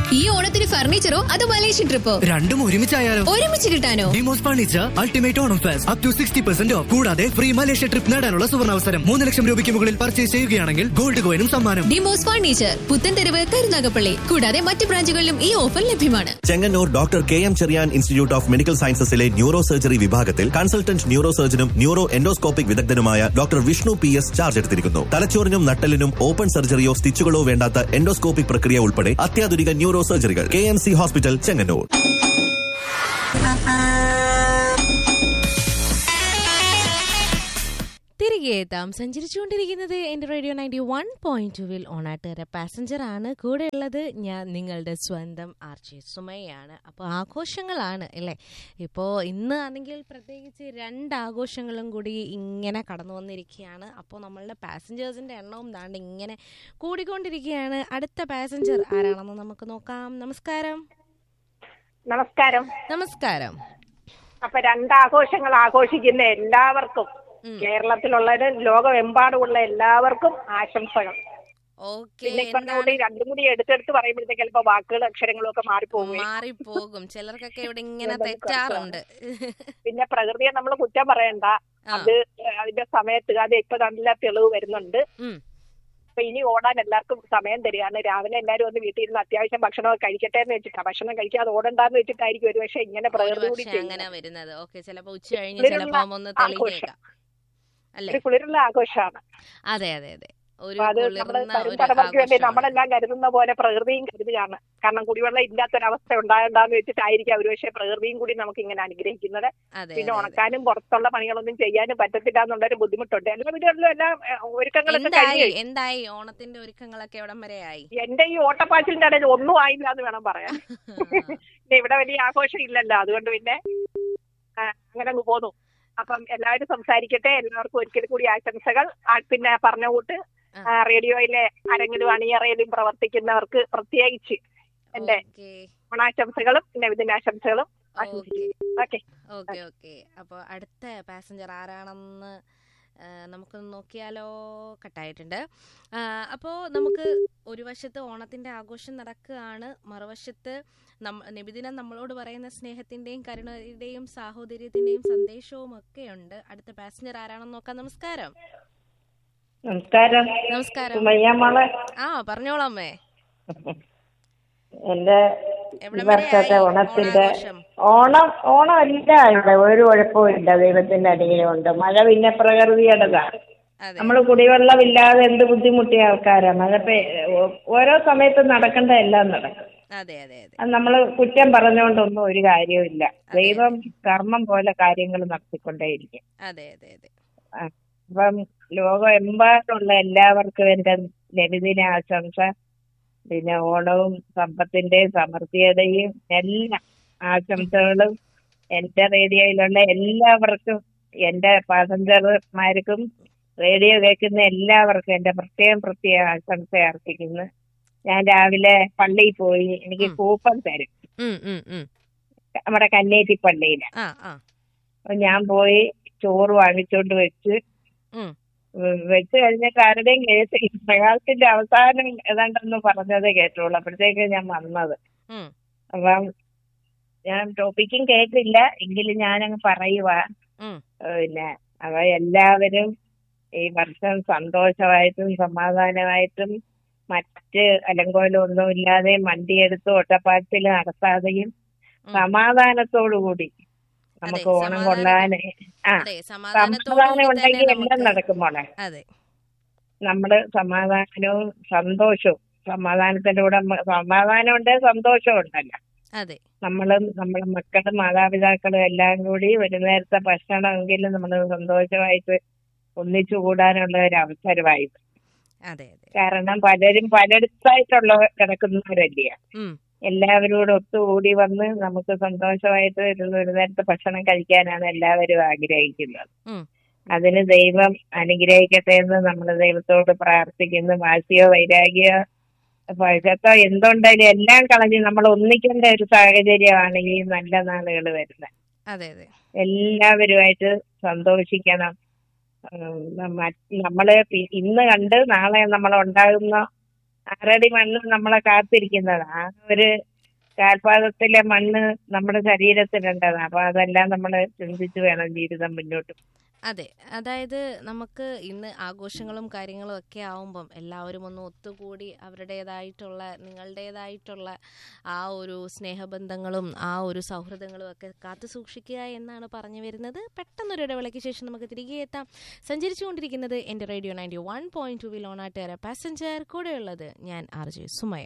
ഈ ഓണത്തിന് ഫർണിച്ചറോ അതോ മലേഷ്യൻ ട്രിപ്പോ രണ്ടും ഒരുമിച്ചായാലോ ഒരുമിച്ച് കിട്ടാനോ Demos furniture ultimate Onam fest up to sixty percent off കൂടാതെ ഫ്രീ മലേഷ്യ ട്രിപ്പ് നേടാനുള്ള സുവർണാവസരം മൂന്ന് ലക്ഷം രൂപയ്ക്ക് മുകളിൽ പർച്ചേസ് ചെയ്യുകയാണെങ്കിൽ ഗോൾഡ് കോയിനും സമ്മാനം ഡിമോസ് ഫർണിച്ചർ പുത്തൻതെരുവ് കരുനാഗപ്പള്ളി കൂടാതെ മറ്റ് ബ്രാഞ്ചുകളിലും ഈ ഓഫർ ലഭ്യമാണ് Chengannur doctor K M Cherian institute of medical സയൻസസിലെ ന്യൂറോ സർജറി വിഭാഗത്തിൽ കൺസൾട്ടന്റ് ന്യൂറോ സർജനും ന്യൂറോ എൻഡോസ്കോപ്പിക് വിദഗ്ധനുമായ doctor Vishnu P S charge എടുത്തിരിക്കുന്നു തലച്ചോറിനും നട്ടലിനും ഓപ്പൺ സർജറിയോ സ്റ്റിച്ചുകളോ വേണ്ടാത്ത എൻഡോസ്കോപ്പിക് പ്രക്രിയ ഉൾപ്പെടെ അത്യാധുനിക ന്യൂറോ സർജറികൾ K M C hospital Chengannur തിരികെ എത്താം സഞ്ചരിച്ചുകൊണ്ടിരിക്കുന്നത് എൻ്റെ റേഡിയോ നയൻറ്റി വൺ പോയിന്റ് ടുവിൽ ഓണാട്ടുകര പാസഞ്ചർ ആണ് കൂടെ ഉള്ളത് ഞാൻ നിങ്ങളുടെ സ്വന്തം ആർച്ചി സുമയാണ് അപ്പോൾ ആഘോഷങ്ങളാണ് അല്ലേ ഇപ്പോൾ ഇന്ന് ആണെങ്കിൽ പ്രത്യേകിച്ച് രണ്ട് ആഘോഷങ്ങളും കൂടി ഇങ്ങനെ കടന്നു വന്നിരിക്കുകയാണ് അപ്പോൾ നമ്മളുടെ പാസഞ്ചേഴ്സിൻ്റെ എണ്ണവും ദാണ്ട് ഇങ്ങനെ കൂടിക്കൊണ്ടിരിക്കുകയാണ് അടുത്ത പാസഞ്ചർ ആരാണെന്ന് നമുക്ക് നോക്കാം നമസ്കാരം നമസ്കാരം നമസ്കാരം അപ്പൊ രണ്ടാഘോഷങ്ങൾ ആഘോഷിക്കുന്ന എല്ലാവർക്കും ഉം. കേരളത്തിലുള്ളവരും ലോകമെമ്പാടുമുള്ള എല്ലാവർക്കും ആശംസകൾ ഓക്കെ പിന്നെ ഇപ്പൊ കൂടി രണ്ടും കൂടി എടുത്തെടുത്ത് പറയുമ്പോഴത്തേക്ക് ചിലപ്പോ വാക്കുകൾ അക്ഷരങ്ങളും ഒക്കെ മാറിപ്പോകും മാറിപ്പോകും ചിലർക്കൊക്കെ ഇവിടെ ഇങ്ങനെ നമുക്ക് തെറ്റാറുണ്ട് പിന്നെ പ്രകൃതിയെ നമ്മൾ കുറ്റം പറയണ്ട ആ. അത് അതിന്റെ സമയത്ത് അത് ഇപ്പൊ നല്ല തെളിവ് വരുന്നുണ്ട് ഉം. അപ്പൊ ഇനി ഓടാൻ എല്ലാവർക്കും സമയം തരികയാണ് രാവിലെ എല്ലാവരും ഒന്ന് വീട്ടിൽ ഇരുന്ന് അത്യാവശ്യം ഭക്ഷണമൊക്കെ കഴിക്കട്ടെ എന്ന് വെച്ചിട്ടാ ഭക്ഷണം കഴിക്കാതെ ഓടണ്ടാന്ന് വെച്ചിട്ടായിരിക്കും ഒരു പക്ഷെ ഇങ്ങനെ പ്രകൃതി കൂടി ഒരുപക്ഷെ ചെയ്യുന്നത്. അങ്ങനെ വരുന്നത് ഓക്കെ ചിലപ്പോ ഉച്ച കഴിഞ്ഞ് കുളിരുള്ള ചിലപ്പോ ഒന്ന് തെളിഞ്ഞേക്കാം അല്ലേ ഒരു കുളിരുള്ള ആഘോഷമാണ് അതെ അതെ അതെ ഒരു അപ്പൊ അത് നമ്മുടെ കുളിർന്ന വരും ഒരു തലമുറയ്ക്ക് വേണ്ടി ആഘോഷമാണ്. നമ്മളെല്ലാം കരുതുന്ന പോലെ പ്രകൃതിയും കരുതുകയാണ് കാരണം കുടിവെള്ളം ഇല്ലാത്തൊരവസ്ഥ ഉണ്ടാകണ്ടെന്ന് വെച്ചിട്ടായിരിക്കും ഒരു പക്ഷേ പ്രകൃതിയും കൂടി നമുക്ക് ഇങ്ങനെ അനുഗ്രഹിക്കുന്നത് അതെ പിന്നെ അതെ, അതെ. ഉണക്കാനും പുറത്തുള്ള പണികളൊന്നും ചെയ്യാനും പറ്റത്തില്ല എന്നുള്ളൊരു ബുദ്ധിമുട്ടുണ്ട് എല്ലാ വീടുകളിലും എല്ലാം ഏഹ്, ഒരുക്കങ്ങളൊക്കെ എന്തായി കഴിഞ്ഞു എന്തായി ഓണത്തിന്റെ ഒരുക്കങ്ങളൊക്കെ എവിടം വരെ ആയി എന്റെ ഈ ഓട്ടപ്പാച്ചിലിന്റെ ഇടയിൽ ഒന്നും ആയില്ല എന്ന് വേണം പറയാൻ പിന്നെ ഇവിടെ വലിയ ആഘോഷം ഇല്ലല്ലോ അതുകൊണ്ട് പിന്നെ ആ, അങ്ങനെ അങ്ങ് പോന്നു അപ്പം എല്ലാവരും സംസാരിക്കട്ടെ എല്ലാവർക്കും ഒരിക്കൽ കൂടി ആശംസകൾ ആ, പിന്നെ പറഞ്ഞ കൂട്ട് ആ. ആ, റേഡിയോയിലെ അരങ്ങിലും അണിയറയിലും പ്രവർത്തിക്കുന്നവർക്ക് പ്രത്യേകിച്ച് എന്റെ ഓക്കെ ഓണാശംസകളും നബിദിനാശംസകളും ഓക്കെ ആശംസിക്കുന്നു ഓക്കെ ഓക്കെ ഓക്കെ അപ്പൊ അടുത്ത പാസഞ്ചർ ആരാണെന്ന് ആ, നമുക്കൊന്ന് നോക്കിയാലോ കട്ടായിട്ടുണ്ട് അപ്പോൾ നമുക്ക് ഒരു വശത്ത് ഓണത്തിന്റെ ആഘോഷം നടക്കുകയാണ് മറുവശത്ത് നം- നബിദിനം നമ്മളോട് പറയുന്ന സ്നേഹത്തിന്റെയും കരുണയുടെയും സാഹോദര്യത്തിന്റെയും സന്ദേശവും ഒക്കെ ഉണ്ട് അടുത്ത പാസഞ്ചർ ആരാണെന്ന് നോക്കാം നമസ്കാരം നമസ്കാരം നമസ്കാരം സുമയ്യമ്മളെ ആ പറഞ്ഞോളാമേ എന്റെ ഈ എവിടം വർഷത്തെ വരെയായി ഓണത്തിന്റെ ഓണാഘോഷം? ഓണം ഓണം ഇല്ല ഇവിടെ ഒരു കുഴപ്പമില്ല ദൈവത്തിന്റെ അനുഗ്രഹമുണ്ട് മഴ പിന്നെ പ്രകൃതിയുടേതാണ് അതെ നമ്മൾ കുടിവെള്ളമില്ലാതെ എന്ത് കബുദ്ധിമുട്ടിയ ആൾക്കാരാ മഴ പെ- ഓ- ഓരോ സമയത്തും നടക്കേണ്ട എല്ലാം നടക്കും അതെ അതെ അതെ അത് നമ്മൾ കുറ്റം പറഞ്ഞുകൊണ്ടൊന്നും ഒരു കാര്യവുമില്ല ദൈവം കർമ്മം പോലെ കാര്യങ്ങൾ നടത്തിക്കൊണ്ടേയിരിക്കും അതെ അതെ അതെ ആ, അപ്പം ലോകമെമ്പാടുള്ള എല്ലാവർക്കും എന്റെ നബിദിന ആശംസ പിന്നെ ഓണവും സമ്പത്തിന്റെയും സമൃദ്ധിയുടെയും എല്ലാ ആശംസകളും എന്റെ റേഡിയോയിലുള്ള എല്ലാവർക്കും എന്റെ പാസഞ്ചർമാർക്കും റേഡിയോ കേൾക്കുന്ന എല്ലാവർക്കും എന്റെ പ്രത്യേകം പ്രത്യേക ആശംസ അർപ്പിക്കുന്നു ഞാൻ രാവിലെ പള്ളിയിൽ പോയി എനിക്ക് ഉം. കൂപ്പൺ തരും ഉം ഉം ഉം നമ്മുടെ കന്നേറ്റി പള്ളിയിൽ ആ ആ അപ്പൊ ഞാൻ പോയി ചോറ് വാങ്ങിച്ചോണ്ട് വെച്ച് ഉം ഉം വെച്ച് കഴിഞ്ഞിട്ട് ആരുടെയും കേസ് ഈ പ്രകാശത്തിന്റെ അവസാനം ഏതാണ്ടെന്ന് പറഞ്ഞത് കേട്ടോളൂ അപ്പോഴത്തേക്ക് ഞാൻ വന്നത് ഉം അപ്പം ഞാൻ ടോപ്പിക്കും കേട്ടില്ല എങ്കിലും ഞാനങ്ങ് പറയുക ഉം പിന്നെ അവ എല്ലാവരും ഈ വർഷം സന്തോഷമായിട്ടും സമാധാനമായിട്ടും മറ്റ് അലങ്കോലം ഒന്നുമില്ലാതെ വണ്ടിയെടുത്ത് ഒട്ടപ്പാച്ചിൽ നടത്താതെയും ഉം. സമാധാനത്തോടു കൂടി നമുക്ക് അതെ, ഓണം സമാധാനം- കൊള്ളാൻ ആ അതെ സമാധാനത്തോടു സമാധാനം കൂടി ഉണ്ടെങ്കിൽ തന്നെ എല്ലാം നമുക്ക് നടക്കും മോളെ അതെ നമ്മള് സമാധാനവും സന്തോഷവും സമാധാനത്തിന്റെ കൂടെ മ- സമാധാനം ഉണ്ട് സന്തോഷവും ഉണ്ടല്ലോ അതെ നമ്മളും നമ്മുടെ മക്കളും മാതാപിതാക്കളും എല്ലാം കൂടി ഒരു നേരത്തെ ഭക്ഷണമെങ്കിലും നമ്മൾ സന്തോഷമായിട്ട് ഒന്നിച്ചു കൂടാനുള്ള ഒരു അവസരമായി അതെ അതെ കാരണം പലരും പലയിടത്തായിട്ടുള്ള കിടക്കുന്നവരല്ലേ ഉം എല്ലാവരോടും ഒത്തുകൂടി വന്ന് നമുക്ക് സന്തോഷമായിട്ട് ഇരുന്ന് ഒരു നേരത്തെ ഭക്ഷണം കഴിക്കാനാണ് എല്ലാവരും ആഗ്രഹിക്കുന്നത് ഉം അതിന് ദൈവം അനുഗ്രഹിക്കട്ടെ എന്ന് നമ്മൾ ദൈവത്തോട് പ്രാർത്ഥിക്കുന്നു വാശിയോ വൈരാഗ്യോ പഴക്കത്തോ എന്തുണ്ടെങ്കിലും എല്ലാം കളഞ്ഞ് നമ്മൾ ഒന്നിക്കേണ്ട ഒരു സാഹചര്യമാണ് ഈ നല്ല നാളുകൾ വരുന്നത് അതെ അതെ എല്ലാവരുമായിട്ട് സന്തോഷിക്കണം ഉം, മ- നമ്മള് പി- ഇന്ന് കണ്ട് നാളെ നമ്മൾ ഉണ്ടാകുന്ന ആറടി മണ്ണ് നമ്മളെ കാത്തിരിക്കുന്നതാ ആ ഒരു കാൽപാദത്തിലെ മണ്ണ് നമ്മുടെ ശരീരത്തിലുണ്ടതാണ് അപ്പൊ അതെല്ലാം നമ്മൾ ചിന്തിച്ച് വേണം ജീവിതം മുന്നോട്ട് അതെ അതായത് നമുക്ക് ഇന്ന് ആഘോഷങ്ങളും കാര്യങ്ങളും ഒക്കെ ആവുമ്പം എല്ലാവരും ഒന്ന് ഒത്തുകൂടി അവരുടേതായിട്ടുള്ള നിങ്ങളുടേതായിട്ടുള്ള ആ ഒരു സ്നേഹബന്ധങ്ങളും ആ ഒരു സൗഹൃദങ്ങളും ഒക്കെ കാത്തു സൂക്ഷിക്കുക എന്നാണ് പറഞ്ഞു വരുന്നത് പെട്ടെന്നൊരു ഇടവേളയ്ക്ക് ശേഷം നമുക്ക് തിരികെ എത്താം സഞ്ചരിച്ചുകൊണ്ടിരിക്കുന്നത് എൻ്റെ radio ninety one point two വിൽ ഓണാട്ടേറെ പാസഞ്ചർ കൂടെയുള്ളത് ഞാൻ ആർ ജെ സുമയ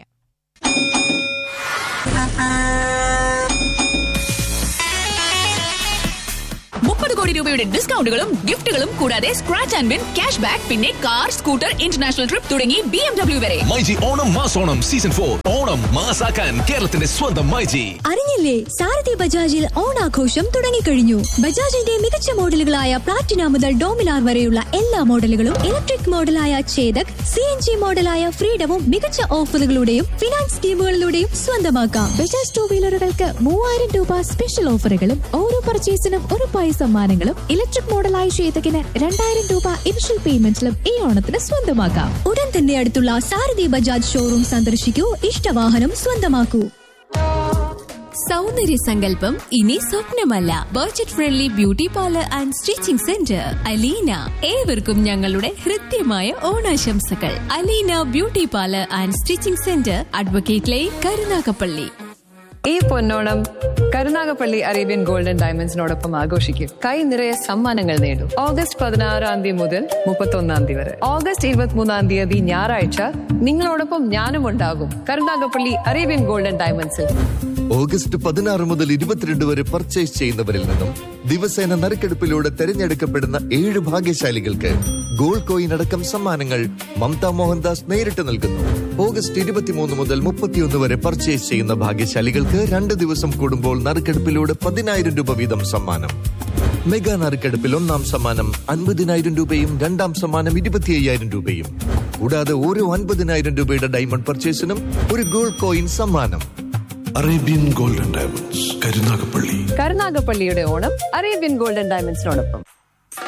മുപ്പത് കോടി രൂപയുടെ ഡിസ്കൗണ്ടുകളും ഗിഫ്റ്റുകളും കൂടാതെ scratch and win cash back പിന്നെ കാർ സ്കൂട്ടർ ഇന്റർനാഷണൽ ട്രിപ്പ് തുടങ്ങി ബി എം ഡബ്ല്യു വരെ മൈജി ഓണം മാസോണം സീസൺ ഫോർ ഓണം മാസാക്കാൻ കേരളത്തിന്റെ സ്വന്തം മൈജി അറിഞ്ഞില്ലേ സാരഥി ബജാജിൽ ഓണാഘോഷം തുടങ്ങിക്കഴിഞ്ഞു ബജാജിന്റെ മികച്ച മോഡലുകളായ പ്ലാറ്റിന മുതൽ ഡോമിനാർ വരെയുള്ള എല്ലാ മോഡലുകളും ഇലക്ട്രിക് മോഡലായ ചേതക് സി എൻ ജി മോഡലായ ഫ്രീഡവും മികച്ച ഓഫറുകളുടെയും ഫിനാൻസ് സ്കീമുകളിലൂടെയും സ്വന്തമാക്കാം ബജാജ് ടൂ വീലറുകൾക്ക് മൂവായിരം രൂപ സ്പെഷ്യൽ ഓഫറുകളും ഓരോ പർച്ചേസിനും ഒരു പൈസ സമ്മാനങ്ങളും ഇലക്ട്രിക് മോഡലായ ചേതകിന് രണ്ടായിരം രൂപ ഇനിഷ്യൽ പേയ്മെന്റിലും ഈ ഓണത്തിന് സ്വന്തമാക്കാം ഉടൻ തന്നെ അടുത്തുള്ള സാരഥി ബജാജ് ഷോറൂം സന്ദർശിക്കൂ ഇഷ്ടവാഹനം സ്വന്തമാക്കൂ സൗന്ദര്യ സങ്കല്പം ഇനി സ്വപ്നമല്ല budget friendly beauty parlour and stitching centre Aleena ഏവർക്കും ഞങ്ങളുടെ ഹൃദ്യമായ ഓണാശംസകൾ Aleena beauty parlour and stitching centre advocate line Karunagappally ഈ പൊന്നോണം കരുനാഗപ്പള്ളി അറേബ്യൻ ഗോൾഡൻ ഡയമണ്ട്സിനോടൊപ്പം ആഘോഷിക്കും കൈ നിറയെ സമ്മാനങ്ങൾ നേടും ഓഗസ്റ്റ് പതിനാറാം തീയതി മുതൽ മുപ്പത്തൊന്നാം തീയതി വരെ ഓഗസ്റ്റ് ഇരുപത്തിമൂന്നാം തീയതി ഞായറാഴ്ച നിങ്ങളോടൊപ്പം ഞാനും ഉണ്ടാകും കരുനാഗപ്പള്ളി അറേബ്യൻ ഗോൾഡൻ ഡയമണ്ട്സിൽ ഓഗസ്റ്റ് പതിനാറ് മുതൽ ഇരുപത്തിരണ്ട് വരെ പർച്ചേസ് ചെയ്യുന്നവരിൽ നിന്നും ദിവസേന നറുക്കെടുപ്പിലൂടെ തെരഞ്ഞെടുക്കപ്പെടുന്ന ഏഴ് ഭാഗ്യശാലികൾക്ക് ഗോൾഡ് കോയിൻ അടക്കം സമ്മാനങ്ങൾ മമത മോഹൻദാസ് നേരിട്ട് നൽകുന്നു ഓഗസ്റ്റ് ഇരുപത്തിമൂന്ന് മുതൽ മുപ്പത്തിയൊന്ന് വരെ പർച്ചേസ് ചെയ്യുന്ന ഭാഗ്യശാലികൾക്ക് രണ്ട് ദിവസം കൂടുമ്പോൾ നറുക്കെടുപ്പിലൂടെ പതിനായിരം രൂപ വീതം സമ്മാനം മെഗാ നറുക്കെടുപ്പിൽ ഒന്നാം സമ്മാനം അൻപതിനായിരം രൂപയും രണ്ടാം സമ്മാനം ഇരുപത്തി അയ്യായിരം രൂപയും കൂടാതെ ഓരോ അൻപതിനായിരം രൂപയുടെ ഡയമണ്ട് പർച്ചേസിനും ഒരു ഗോൾഡ് കോയിൻ സമ്മാനം അറേബ്യൻ ഗോൾഡൻ ഡയമണ്ട്സ് കരുനാഗപ്പള്ളി കരുനാഗപ്പള്ളിയുടെ ഓണം അറേബ്യൻ ഗോൾഡൻ ഡയമണ്ട്സിനോടൊപ്പം